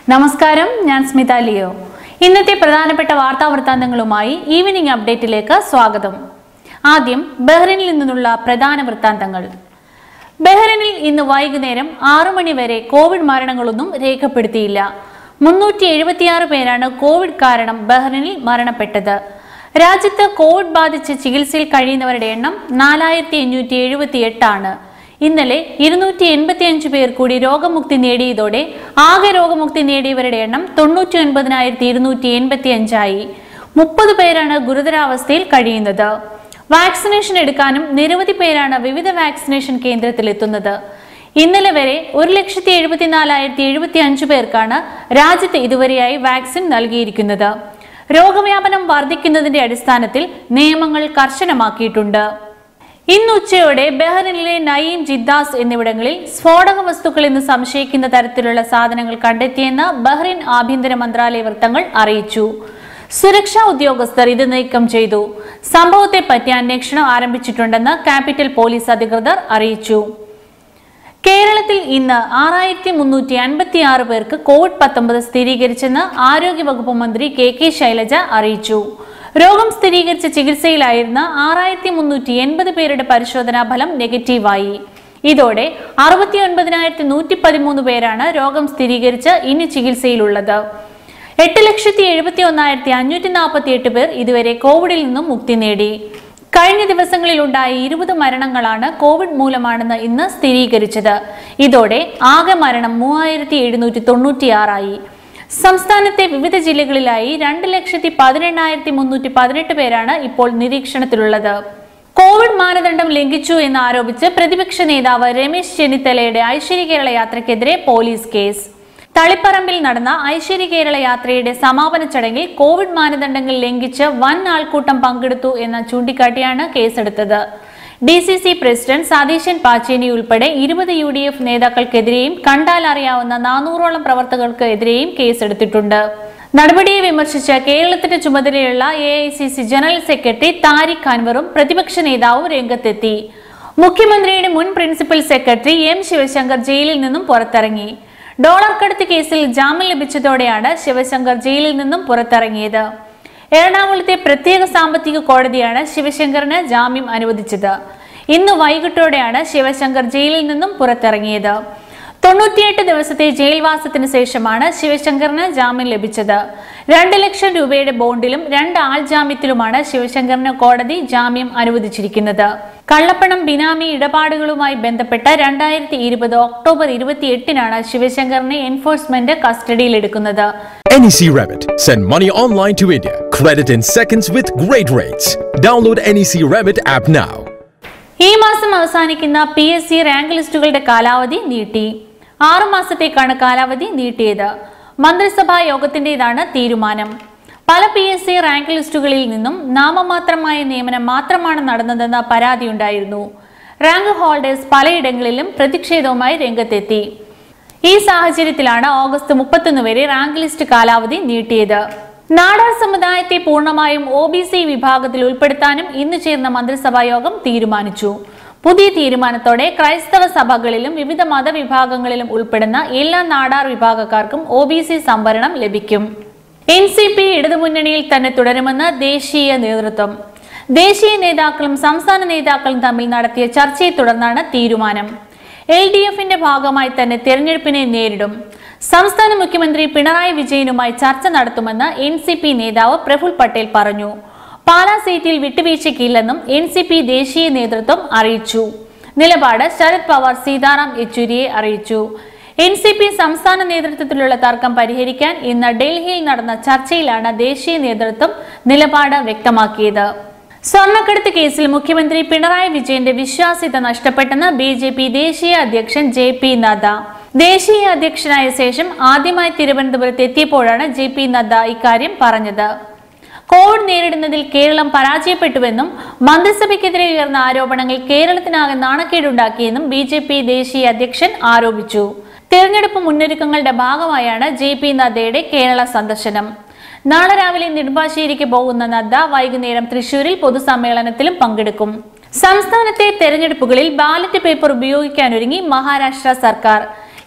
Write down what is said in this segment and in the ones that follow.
നമസ്കാരം ഞാൻ സ്മിത ലിയോ ഇന്നത്തെ പ്രധാനപ്പെട്ട വാർത്താ വൃത്താന്തങ്ങളുമായി ഈവനിംഗ് അപ്ഡേറ്റിലേക്ക് സ്വാഗതം ആദ്യം ബഹ്റിനിൽ നിന്നുള്ള പ്രധാന വൃത്താന്തങ്ങൾ ബഹ്റിനിൽ ഇന്ന് വൈകുന്നേരം ആറു മണി വരെ കോവിഡ് മരണങ്ങളൊന്നും രേഖപ്പെടുത്തിയില്ല മുന്നൂറ്റി എഴുപത്തിയാറ് പേരാണ് കോവിഡ് കാരണം ബഹ്റിനിൽ മരണപ്പെട്ടത് രാജ്യത്ത് കോവിഡ് ബാധിച്ച് ചികിത്സയിൽ കഴിയുന്നവരുടെ എണ്ണം നാലായിരത്തി അഞ്ഞൂറ്റി എഴുപത്തി എട്ടാണ് ഇന്നലെ ഇരുന്നൂറ്റി എൺപത്തി അഞ്ച് പേർ കൂടി രോഗമുക്തി നേടിയതോടെ ആകെ രോഗമുക്തി നേടിയവരുടെ എണ്ണം തൊണ്ണൂറ്റി ഒൻപതിനായിരത്തി ഇരുന്നൂറ്റി എൺപത്തി അഞ്ചായി മുപ്പത് പേരാണ് ഗുരുതരാവസ്ഥയിൽ കഴിയുന്നത് വാക്സിനേഷൻ എടുക്കാനും നിരവധി പേരാണ് വിവിധ വാക്സിനേഷൻ കേന്ദ്രത്തിൽ എത്തുന്നത് ഇന്നലെ വരെ ഒരു ലക്ഷത്തി എഴുപത്തിനാലായിരത്തി എഴുപത്തി അഞ്ച് പേർക്കാണ് രാജ്യത്ത് ഇതുവരെയായി വാക്സിൻ നൽകിയിരിക്കുന്നത് രോഗവ്യാപനം വർദ്ധിക്കുന്നതിന്റെ അടിസ്ഥാനത്തിൽ നിയമങ്ങൾ കർശനമാക്കിയിട്ടുണ്ട് ഇന്ന് ഉച്ചയോടെ ബഹ്റിനിലെ നയീം ജിദ്ദാസ് എന്നിവിടങ്ങളിൽ സ്ഫോടക വസ്തുക്കൾ എന്ന് സംശയിക്കുന്ന തരത്തിലുള്ള സാധനങ്ങൾ കണ്ടെത്തിയെന്ന് ബഹ്റിൻ ആഭ്യന്തര മന്ത്രാലയ വൃത്തങ്ങൾ അറിയിച്ചു സുരക്ഷാ ഉദ്യോഗസ്ഥർ ഇത് നീക്കം ചെയ്തു സംഭവത്തെപ്പറ്റി അന്വേഷണം ആരംഭിച്ചിട്ടുണ്ടെന്ന് ക്യാപിറ്റൽ പോലീസ് അധികൃതർ അറിയിച്ചു കേരളത്തിൽ ഇന്ന് ആറായിരത്തി മുന്നൂറ്റി അൻപത്തി ആറ് പേർക്ക് കോവിഡ് പത്തൊമ്പത് സ്ഥിരീകരിച്ചെന്ന് ആരോഗ്യവകുപ്പ് മന്ത്രി കെ കെ ശൈലജ അറിയിച്ചു രോഗം സ്ഥിരീകരിച്ച ചികിത്സയിലായിരുന്ന ആറായിരത്തി മുന്നൂറ്റി എൺപത് പേരുടെ പരിശോധനാ ഫലം നെഗറ്റീവായി ഇതോടെ അറുപത്തി ഒൻപതിനായിരത്തി നൂറ്റി പതിമൂന്ന് പേരാണ് രോഗം സ്ഥിരീകരിച്ച് ഇനി ചികിത്സയിലുള്ളത് എട്ട് ലക്ഷത്തി എഴുപത്തി ഒന്നായിരത്തി അഞ്ഞൂറ്റി നാൽപ്പത്തി എട്ട് പേർ ഇതുവരെ കോവിഡിൽ നിന്നും മുക്തി നേടി കഴിഞ്ഞ ദിവസങ്ങളിലുണ്ടായ ഇരുപത് മരണങ്ങളാണ് കോവിഡ് മൂലമാണെന്ന് ഇന്ന് സ്ഥിരീകരിച്ചത് ഇതോടെ ആകെ മരണം മൂവായിരത്തി എഴുന്നൂറ്റി തൊണ്ണൂറ്റിയാറായി സംസ്ഥാനത്തെ വിവിധ ജില്ലകളിലായി രണ്ട് ലക്ഷത്തി പതിനെണ്ണായിരത്തി മുന്നൂറ്റി പതിനെട്ട് പേരാണ് ഇപ്പോൾ നിരീക്ഷണത്തിലുള്ളത് കോവിഡ് മാനദണ്ഡം ലംഘിച്ചു എന്ന് ആരോപിച്ച് പ്രതിപക്ഷ നേതാവ് രമേശ് ചെന്നിത്തലയുടെ ഐശ്വര്യ കേരള യാത്രയ്ക്കെതിരെ പോലീസ് കേസ് തളിപ്പറമ്പിൽ നടന്ന ഐശ്വര്യ കേരള യാത്രയുടെ സമാപന ചടങ്ങിൽ കോവിഡ് മാനദണ്ഡങ്ങൾ ലംഘിച്ച് വൻ ആൾക്കൂട്ടം പങ്കെടുത്തു എന്ന് ചൂണ്ടിക്കാട്ടിയാണ് കേസെടുത്തത് D C C president Satheesan Pacheni ഉൾപ്പെടെ ഇരുപത് യു ഡി എഫ് നേതാക്കൾക്കെതിരെയും കണ്ടാൽ അറിയാവുന്ന നാനൂറോളം പ്രവർത്തകർക്ക് എതിരെയും കേസെടുത്തിട്ടുണ്ട് നടപടിയെ വിമർശിച്ച കേരളത്തിന്റെ ചുമതലയുള്ള A I C C general secretary Tariq അൻവറും പ്രതിപക്ഷ നേതാവും രംഗത്തെത്തി മുഖ്യമന്ത്രിയുടെ മുൻ പ്രിൻസിപ്പൽ സെക്രട്ടറി എം ശിവശങ്കർ ജയിലിൽ നിന്നും പുറത്തിറങ്ങി ഡോളർ കടത്ത് കേസിൽ ജാമ്യം ലഭിച്ചതോടെയാണ് ശിവശങ്കർ ജയിലിൽ നിന്നും പുറത്തിറങ്ങിയത് എറണാകുളത്തെ പ്രത്യേക സാമ്പത്തിക കോടതിയാണ് ശിവശങ്കറിന് ജാമ്യം അനുവദിച്ചത് ഇന്ന് വൈകിട്ടോടെയാണ് ശിവശങ്കർ ജയിലിൽ നിന്നും പുറത്തിറങ്ങിയത് തൊണ്ണൂറ്റിയെട്ട് ദിവസത്തെ ജയിൽവാസത്തിന് ശേഷമാണ് ശിവശങ്കറിന് ജാമ്യം ലഭിച്ചത് രണ്ട് ലക്ഷം രൂപയുടെ ബോണ്ടിലും രണ്ട് ആൾ ജാമ്യത്തിലുമാണ് ശിവശങ്കറിന് കോടതി ജാമ്യം അനുവദിച്ചിരിക്കുന്നത് കള്ളപ്പണം ബിനാമി ഇടപാടുകളുമായി ബന്ധപ്പെട്ട രണ്ടായിരത്തി ഇരുപത് ഒക്ടോബർ ഇരുപത്തിയെട്ടിനാണ് ശിവശങ്കറിനെ എൻഫോഴ്സ്മെന്റ് കസ്റ്റഡിയിലെടുക്കുന്നത് NEC Rabbit. Send money online to India. Credit in seconds with great rates. Download NEC Rabbit app now. ഈ മാസം അവസാനിക്കുന്ന പി എസ് സി റാങ്ക് ലിസ്റ്റുകളുടെ കാലാവധി നീട്ടി ആറു മാസത്തേക്കാണ് കാലാവധി നീട്ടിയത് മന്ത്രിസഭാ യോഗത്തിന്റേതാണ് തീരുമാനം പല പി എസ് സി റാങ്ക് ലിസ്റ്റുകളിൽ നിന്നും നാമമാത്രമായ നിയമനം മാത്രമാണ് നടന്നതെന്ന പരാതിയുണ്ടായിരുന്നു റാങ്ക് ഹോൾഡേഴ്സ് പലയിടങ്ങളിലും പ്രതിഷേധവുമായി രംഗത്തെത്തി ഈ സാഹചര്യത്തിലാണ് ഓഗസ്റ്റ് മുപ്പത്തൊന്ന് വരെ റാങ്ക് ലിസ്റ്റ് കാലാവധി നീട്ടിയത് നാടാർ സമുദായത്തെ പൂർണ്ണമായും ഒ ബി സി വിഭാഗത്തിൽ ഉൾപ്പെടുത്താനും ഇന്ന് ചേർന്ന മന്ത്രിസഭാ യോഗം തീരുമാനിച്ചു പുതിയ തീരുമാനത്തോടെ ക്രൈസ്തവ സഭകളിലും വിവിധ മതവിഭാഗങ്ങളിലും ഉൾപ്പെടുന്ന എല്ലാ നാടാർ വിഭാഗക്കാർക്കും ഒ ബി സി സംവരണം ലഭിക്കും എൻ സി പി ഇടതുമുന്നണിയിൽ തന്നെ തുടരുമെന്ന് ദേശീയ നേതൃത്വം ദേശീയ നേതാക്കളും സംസ്ഥാന നേതാക്കളും തമ്മിൽ നടത്തിയ ചർച്ചയെ തുടർന്നാണ് തീരുമാനം എൽ ഡി എഫിന്റെ ഭാഗമായി തന്നെ തെരഞ്ഞെടുപ്പിനെ നേരിടും സംസ്ഥാന മുഖ്യമന്ത്രി പിണറായി വിജയനുമായി ചർച്ച നടത്തുമെന്ന് എൻ സി പി നേതാവ് പ്രഫുൽ പട്ടേൽ പറഞ്ഞു പാലാ സീറ്റിൽ വിട്ടുവീഴ്ചയ്ക്കില്ലെന്നും എൻ സി പി ദേശീയ നേതൃത്വം അറിയിച്ചു നിലപാട് ശരത് പവാർ സീതാറാം യെച്ചൂരിയെ അറിയിച്ചു എൻ സി പി സംസ്ഥാന നേതൃത്വത്തിലുള്ള തർക്കം പരിഹരിക്കാൻ ഇന്ന് ഡൽഹിയിൽ നടന്ന ചർച്ചയിലാണ് ദേശീയ നേതൃത്വം നിലപാട് വ്യക്തമാക്കിയത് സ്വർണ്ണക്കടത്ത് കേസിൽ മുഖ്യമന്ത്രി പിണറായി വിജയന്റെ വിശ്വാസ്യത നഷ്ടപ്പെട്ടെന്ന് ബി ജെ പി ദേശീയ അധ്യക്ഷൻ ജെ പി നദ്ദ ദേശീയ അധ്യക്ഷനായ ശേഷം ആദ്യമായി തിരുവനന്തപുരത്ത് എത്തിയപ്പോഴാണ് ജെ പി നദ്ദ ഇക്കാര്യം പറഞ്ഞത് കോവിഡ് നേരിടുന്നതിൽ കേരളം പരാജയപ്പെട്ടുവെന്നും മന്ത്രിസഭയ്ക്കെതിരെ ഉയർന്ന ആരോപണങ്ങൾ കേരളത്തിനാകെ നാണക്കേടുണ്ടാക്കിയെന്നും ബി ജെ പി ദേശീയ അധ്യക്ഷൻ ആരോപിച്ചു തെരഞ്ഞെടുപ്പ് മുന്നൊരുക്കങ്ങളുടെ ഭാഗമായാണ് ജെ പി നദ്ദയുടെ കേരള സന്ദർശനം നാളെ രാവിലെ നെടുമ്പാശ്ശേരിക്ക് പോകുന്ന നദ്ദ വൈകുന്നേരം തൃശൂരിൽ പൊതുസമ്മേളനത്തിലും പങ്കെടുക്കും സംസ്ഥാനത്തെ തെരഞ്ഞെടുപ്പുകളിൽ ബാലറ്റ് പേപ്പർ ഉപയോഗിക്കാനൊരുങ്ങി മഹാരാഷ്ട്ര സർക്കാർ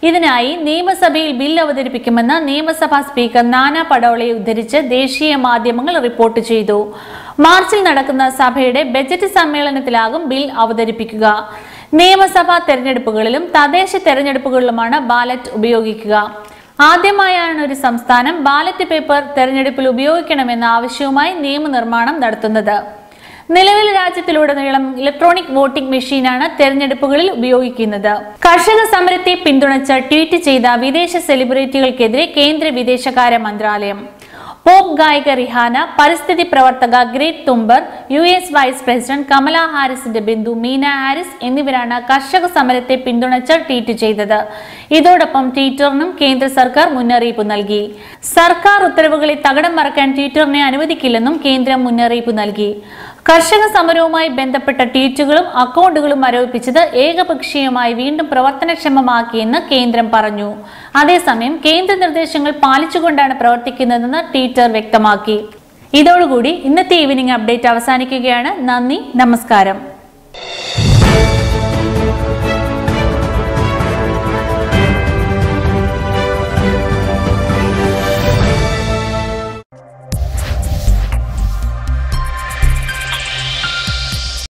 ഇതിനായി നിയമസഭയിൽ ബിൽ അവതരിപ്പിക്കുമെന്ന് നിയമസഭാ സ്പീക്കർ നാനാ പടോളയെ ഉദ്ധരിച്ച് ദേശീയ മാധ്യമങ്ങൾ റിപ്പോർട്ട് ചെയ്തു മാർച്ചിൽ നടക്കുന്ന സഭയുടെ ബജറ്റ് സമ്മേളനത്തിലാകും ബിൽ അവതരിപ്പിക്കുക നിയമസഭാ തെരഞ്ഞെടുപ്പുകളിലും തദ്ദേശ തെരഞ്ഞെടുപ്പുകളിലുമാണ് ബാലറ്റ് ഉപയോഗിക്കുക ആദ്യമായാണ് ഒരു സംസ്ഥാനം ബാലറ്റ് പേപ്പർ തെരഞ്ഞെടുപ്പിൽ ഉപയോഗിക്കണമെന്ന ആവശ്യവുമായി നിയമനിർമ്മാണം നടത്തുന്നത് നിലവിൽ രാജ്യത്തിലുടനീളം ഇലക്ട്രോണിക് വോട്ടിംഗ് മെഷീനാണ് തെരഞ്ഞെടുപ്പുകളിൽ ഉപയോഗിക്കുന്നത് കർഷക സമരത്തെ പിന്തുണച്ച് ട്വീറ്റ് ചെയ്ത വിദേശ സെലിബ്രിറ്റികൾക്കെതിരെ കേന്ദ്ര വിദേശകാര്യ മന്ത്രാലയം പോപ്പ് ഗായിക റിഹാന പരിസ്ഥിതി പ്രവർത്തക Greta Thunberg U S vice president Kamala ഹാരിസിന്റെ ബന്ധു മീന ഹാരിസ് എന്നിവരാണ് കർഷക സമരത്തെ പിന്തുണച്ച് ട്വീറ്റ് ചെയ്തത് ഇതോടൊപ്പം ട്വിറ്ററിനും കേന്ദ്ര സർക്കാർ മുന്നറിയിപ്പ് നൽകി സർക്കാർ ഉത്തരവുകളെ തകിടം മറക്കാൻ ട്വിറ്ററിനെ അനുവദിക്കില്ലെന്നും കേന്ദ്രം മുന്നറിയിപ്പ് നൽകി കർഷക സമരവുമായി ബന്ധപ്പെട്ട ട്വീറ്റുകളും അക്കൗണ്ടുകളും മരവിപ്പിച്ചത് ഏകപക്ഷീയമായി വീണ്ടും പ്രവർത്തനക്ഷമമാക്കിയെന്ന് കേന്ദ്രം പറഞ്ഞു അതേസമയം കേന്ദ്ര നിർദ്ദേശങ്ങൾ പാലിച്ചുകൊണ്ടാണ് പ്രവർത്തിക്കുന്നതെന്ന് ട്വിറ്റർ വ്യക്തമാക്കി ഇതോടുകൂടി ഇന്നത്തെ ഈവനിംഗ് അപ്ഡേറ്റ് അവസാനിക്കുകയാണ് നന്ദി നമസ്കാരം